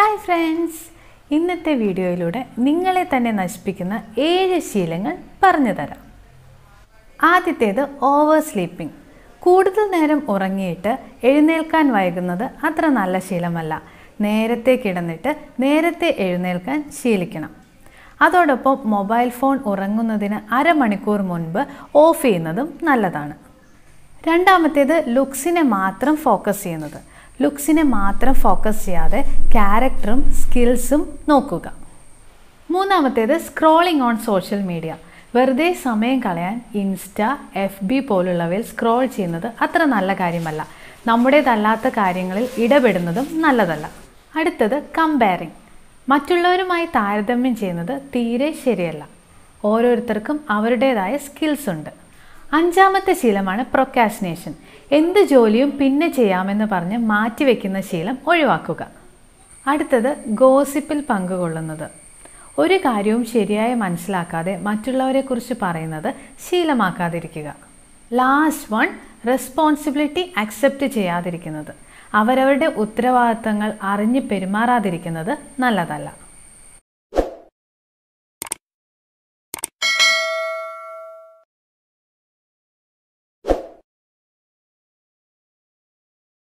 hi friends ഇന്നത്തെ വീഡിയോയിലൂടെ നിങ്ങളെ തന്നെ നശിപ്പിക്കുന്ന ഏഴ് ശീലങ്ങൾ പറഞ്ഞു തരാം ആദ്യത്തേത് ഓവർ സ്ലീപ്പിംഗ് കൂടുതൽ നേരം ഉറങ്ങിയിട്ട് എഴുന്നേൽക്കാൻ വൈകുന്നത് അത്ര നല്ല ശീലമല്ല നേരത്തെ കിടന്നിട്ട് നേരത്തെ എഴുന്നേൽക്കാൻ ശീലിക്കണം അതോടൊപ്പം മൊബൈൽ ഫോൺ ഉറങ്ങുന്നതിന് അരമണിക്കൂർ മുൻപ് ഓഫ് ചെയ്യുന്നതും നല്ലതാണ് രണ്ടാമത്തേത് ലുക്സിനെ മാത്രം ഫോക്കസ് ചെയ്യുന്നത് ലുക്സിനെ മാത്രം ഫോക്കസ് ചെയ്യാതെ ക്യാരക്ടറും സ്കിൽസും നോക്കുക മൂന്നാമത്തേത് സ്ക്രോളിംഗ് ഓൺ സോഷ്യൽ മീഡിയ വെറുതെ സമയം കളയാൻ ഇൻസ്റ്റ എഫ് ബി പോലുള്ളവയിൽ സ്ക്രോൾ ചെയ്യുന്നത് അത്ര നല്ല കാര്യമല്ല നമ്മുടേതല്ലാത്ത കാര്യങ്ങളിൽ ഇടപെടുന്നതും നല്ലതല്ല അടുത്തത് കമ്പയറിംഗ് മറ്റുള്ളവരുമായി താരതമ്യം ചെയ്യുന്നത് തീരെ ശരിയല്ല ഓരോരുത്തർക്കും അവരുടേതായ സ്കിൽസ് ഉണ്ട് അഞ്ചാമത്തെ ശീലമാണ് പ്രൊക്കാസിനേഷൻ എന്ത് ജോലിയും പിന്നെ ചെയ്യാമെന്ന് പറഞ്ഞ് മാറ്റിവെക്കുന്ന ശീലം ഒഴിവാക്കുക അടുത്തത് ഗോസിപ്പിൽ പങ്കുകൊള്ളുന്നത് ഒരു കാര്യവും ശരിയായി മനസ്സിലാക്കാതെ മറ്റുള്ളവരെക്കുറിച്ച് പറയുന്നത് ശീലമാക്കാതിരിക്കുക ലാസ്റ്റ് വൺ റെസ്പോൺസിബിലിറ്റി അക്സെപ്റ്റ് ചെയ്യാതിരിക്കുന്നത് അവരവരുടെ ഉത്തരവാദിത്തങ്ങൾ അറിഞ്ഞ് പെരുമാറാതിരിക്കുന്നത് നല്ലതല്ല